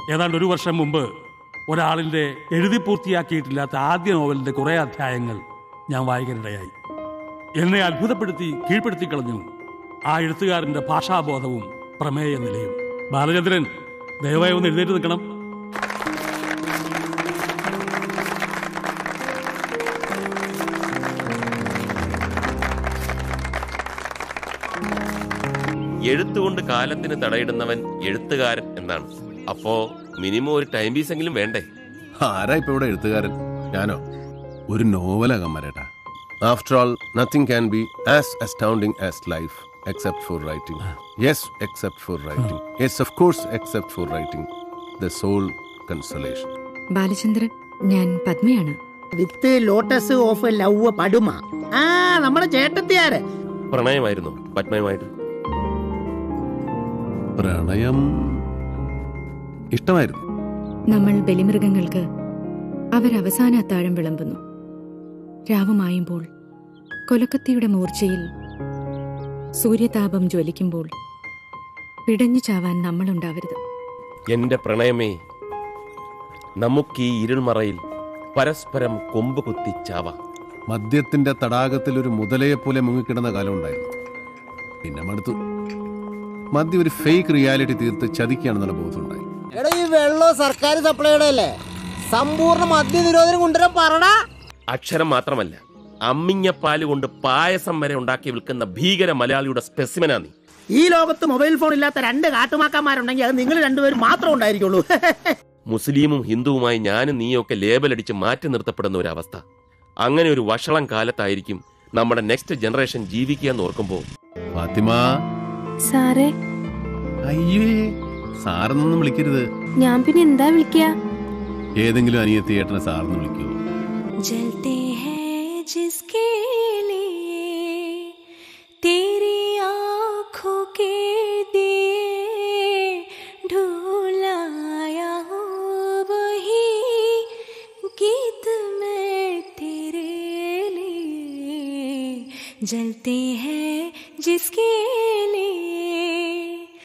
ഏതാണ്ട് ഒരു വർഷം മുമ്പ് ഒരാളിൻ്റെ എഴുതി പൂർത്തിയാക്കിയിട്ടില്ലാത്ത ആദ്യ നോവലിൻ്റെ കുറേ അധ്യായങ്ങൾ ഞാൻ വായിക്കാനിടയായി എന്നെ അത്ഭുതപ്പെടുത്തി കീഴ്പ്പെടുത്തി കളഞ്ഞു ആ എഴുത്തുകാരൻ്റെ ഭാഷാബോധവും പ്രമേയ നിലയും ബാലചന്ദ്രൻ ദയവായി ഒന്ന് എഴുന്നേറ്റ് നിൽക്കണം എഴുത്തുകൊണ്ട് കാലത്തിന് തടയിടുന്നവൻ എഴുത്തുകാരൻ എന്നാണ് അപ്പോ മിനിമം ഒരു ടൈം പീസ് എങ്കിലും വേണ്ടേ ആരാ ഇപ്പൊ ഇവിടെ എഴുത്തുകാരൻ ഞാനോ ഒരു നോവലാ കമ്മരേട്ടാ after all nothing can be as astounding as life except for writing yes except for writing yes of course except for writing the soul consolation Balachandran ഞാൻ പത്മയാണ് വിത്ത് ലോട്ടസ് ഓഫ് ലവ് പടുമ ആ നമ്മുടെ ചേട്ടത്തിയാര് പ്രണയമായിരുന്നു പത്മയുമായിട്ട് പ്രണയം ഇഷ്ടമായിരുന്നു നമ്മൾ ബലിമൃഗങ്ങൾക്ക് അവരവസാന അത്താഴം വിളമ്പുന്നു രാവുമായുമ്പോൾ കൊലക്കത്തിയുടെ മൂർച്ചയിൽ സൂര്യതാപം ജ്വലിക്കുമ്പോൾ പിടഞ്ഞു ചാവാൻ നമ്മളുണ്ടാവരുത് എന്റെ പ്രണയമേ നമുക്ക് ഈ ഇരുൾമറയിൽ പരസ്പരം കൊമ്പ് കുത്തി ചാവാം മദ്യത്തിന്റെ തടാകത്തിൽ ഒരു മുതലയെ പോലെ മുങ്ങിക്കിടന്ന കാലം ഉണ്ടായിരുന്നു പിന്നെ മടുത്തു മദ്യം ഒരു ഫേക്ക് റിയാലിറ്റി തീർത്ത് ചതിക്കുകയാണെന്നുള്ള ബോധമുണ്ടായി എടാ ഈ വെള്ളം സർക്കാർ സപ്ലൈയുടെ അല്ലേ സമ്പൂർണ്ണ മദ്യ നിരോധനം കൊണ്ടുവരാൻ പറടാ അക്ഷരം മാത്രമല്ല അമ്മിഞ്ഞപ്പാല് കൊണ്ട് പായസം വരെ ഉണ്ടാക്കി വിൽക്കുന്ന ഭീകര മലയാളിയുടെ സ്പെസിമനാ നീ ഈ ലോകത്ത് മൊബൈൽ ഫോൺ ഇല്ലാത്ത രണ്ട് കാട്ടുമാക്കാന്മാരുണ്ടെങ്കിൽ അത് നിങ്ങൾ രണ്ടുപേരും മാത്രം ഉണ്ടായിരിക്കുള്ളൂ മുസ്ലിമും ഹിന്ദുവുമായി ഞാനും നീയൊക്കെ ലേബലടിച്ച് മാറ്റി നിർത്തപ്പെടുന്ന ഒരു അവസ്ഥ അങ്ങനെ ഒരു വഷളം കാലത്തായിരിക്കും നമ്മുടെ നെക്സ്റ്റ് ജനറേഷൻ ജീവിക്കുക എന്ന് ഓർക്കുമ്പോൾ ഫാത്തിമ സാറേ അയ്യേ സാറെന്നൊന്നും വിളിക്കരുത് ഞാൻ പിന്നെ എന്താ വിളിക്കുക ഏതെങ്കിലും അനിയത്തി ഏട്ടനെ സാറെന്ന് വിളിക്കുമോ जलते हैं जिसके लिए तेरी आंखों के दिए ढूलाया हूँ वही गीत मैं तेरे लिए जलते हैं जिसके लिए